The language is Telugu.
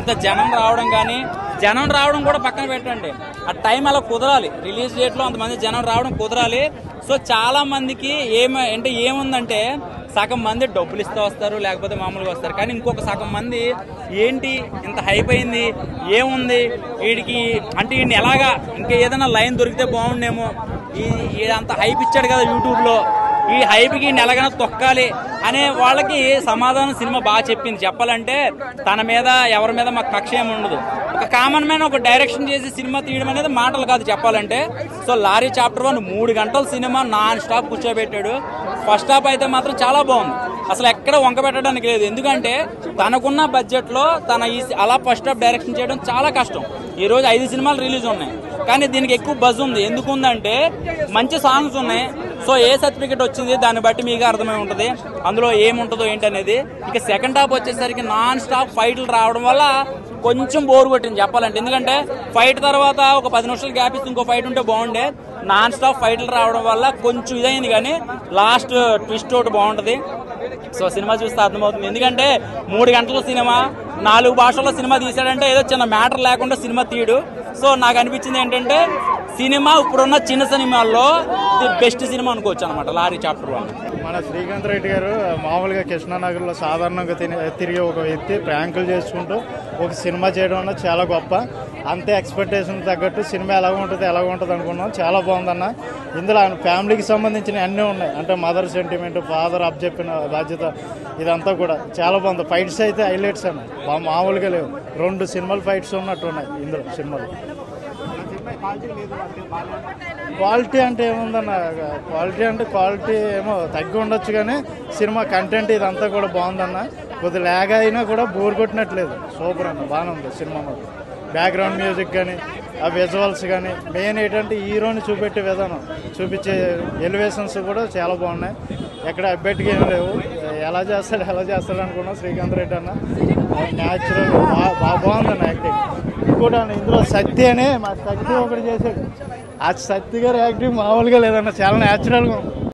ఇంత జనం రావడం కానీ జనం రావడం కూడా పక్కన పెట్టండి ఆ టైం అలా కుదరాలి రిలీజ్ డేట్ లో అంతమంది జనం రావడం కుదరాలి సో చాలా మందికి ఏమ అంటే ఏముందంటే సగం మంది డబ్బులు ఇస్తూ వస్తారు లేకపోతే మామూలుగా వస్తారు కానీ ఇంకొక సగం మంది ఏంటి ఇంత హైప్ అయింది ఏముంది వీడికి అంటే వీడిని ఎలాగా ఇంకా ఏదైనా లైన్ దొరికితే బాగుండేమో ఈ అంత హైప్ ఇచ్చాడు కదా యూట్యూబ్ లో ఈ హైప్కి నెలగన తొక్కాలి అనే వాళ్ళకి సమాధానం సినిమా బాగా చెప్పింది చెప్పాలంటే తన మీద ఎవరి మీద మాకు కక్ష ఏమి ఉండదు ఒక కామన్ మ్యాన్ ఒక డైరెక్షన్ చేసి సినిమా తీయడం అనేది మాటలు కాదు చెప్పాలంటే సో లారీ చాప్టర్ వన్ మూడు గంటల సినిమా నాన్ స్టాప్ కూర్చోబెట్టాడు ఫస్ట్ హాఫ్ అయితే మాత్రం చాలా బాగుంది అసలు ఎక్కడ వంక పెట్టడానికి లేదు ఎందుకంటే తనకున్న బడ్జెట్ లో తన ఈ అలా ఫస్ట్ హాఫ్ డైరెక్షన్ చేయడం చాలా కష్టం ఈ రోజు ఐదు సినిమాలు రిలీజ్ ఉన్నాయి కానీ దీనికి ఎక్కువ బజ్ ఉంది ఎందుకు ఉందంటే మంచి సాంగ్స్ ఉన్నాయి సో ఏ సర్టిఫికెట్ వచ్చింది దాన్ని బట్టి మీకు అర్థమై ఉంటుంది అందులో ఏముంటుందో ఏంటనేది ఇక సెకండ్ హాఫ్ వచ్చేసరికి నాన్ స్టాప్ ఫైట్లు రావడం వల్ల కొంచెం బోర్ కొట్టింది చెప్పాలంటే ఎందుకంటే ఫైట్ తర్వాత ఒక పది నిమిషాలు గ్యాప్ ఇస్తే ఇంకో ఫైట్ ఉంటే బాగుండే నాన్ స్టాప్ ఫైట్లు రావడం వల్ల కొంచెం ఇదైంది కానీ లాస్ట్ ట్విస్ట్ ఒకటి బాగుంటుంది సో సినిమా చూస్తే అర్థమవుతుంది ఎందుకంటే మూడు గంటల సినిమా నాలుగు భాషల్లో సినిమా తీసాడంటే ఏదో చిన్న మ్యాటర్ లేకుండా సినిమా తీయడు సో నాకు అనిపించింది ఏంటంటే సినిమా ఇప్పుడున్న చిన్న సినిమాల్లో ది బెస్ట్ సినిమా అనుకోవచ్చు అనమాట లారీ చాప్టర్ వన్ మన శ్రీకాంత్ రెడ్డి గారు మామూలుగా కృష్ణానగర్లో సాధారణంగా తిని తిరిగే ఒక వ్యక్తి ప్రాంకులు చేసుకుంటూ ఒక సినిమా చేయడం అన్నది చాలా గొప్ప అంతే ఎక్స్పెక్టేషన్ తగ్గట్టు సినిమా ఎలా ఉంటుంది ఎలా ఉంటుంది అనుకున్నాం చాలా బాగుందన్న ఇందులో ఆయన ఫ్యామిలీకి సంబంధించిన అన్నీ ఉన్నాయి అంటే మదర్ సెంటిమెంట్ ఫాదర్ అప్ చెప్పిన బాధ్యత ఇదంతా కూడా చాలా బాగుంది ఫైట్స్ అయితే హైలైట్స్ అన్న బా- మామూలుగా లేవు రెండు సినిమాలు ఫైట్స్ ఉన్నట్టు ఉన్నాయి ఇందులో సినిమాలు క్వాలిటీ అంటే ఏముందన్న క్వాలిటీ అంటే క్వాలిటీ ఏమో తగ్గి ఉండొచ్చు కానీ సినిమా కంటెంట్ ఇదంతా కూడా బాగుందన్న కొద్ది ల్యాగ్ అయినా కూడా బోర్ కొట్టినట్లేదు సూపర్ అన్న బాగానే ఉంది సినిమా మాకు బ్యాక్గ్రౌండ్ మ్యూజిక్ కానీ ఆ విజువల్స్ కానీ మెయిన్ ఏంటంటే హీరోని చూపెట్టే విధానం చూపించే ఎలివేషన్స్ కూడా చాలా బాగున్నాయి ఎక్కడ అబ్బెట్టుగా ఏం లేవు ఎలా చేస్తాడు ఎలా చేస్తాడు అనుకున్నాం శ్రీకాంత్ రెడ్డి అన్న న్యాచురల్ బాగా బాగుందన్న యాక్టింగ్ ఇంకోటి అన్న ఇందులో సత్య అనే మా సత్య ఒకటి చేశాడు ఆ సత్య గారి యాక్టింగ్ మామూలుగా లేదన్న చాలా న్యాచురల్గా ఉంది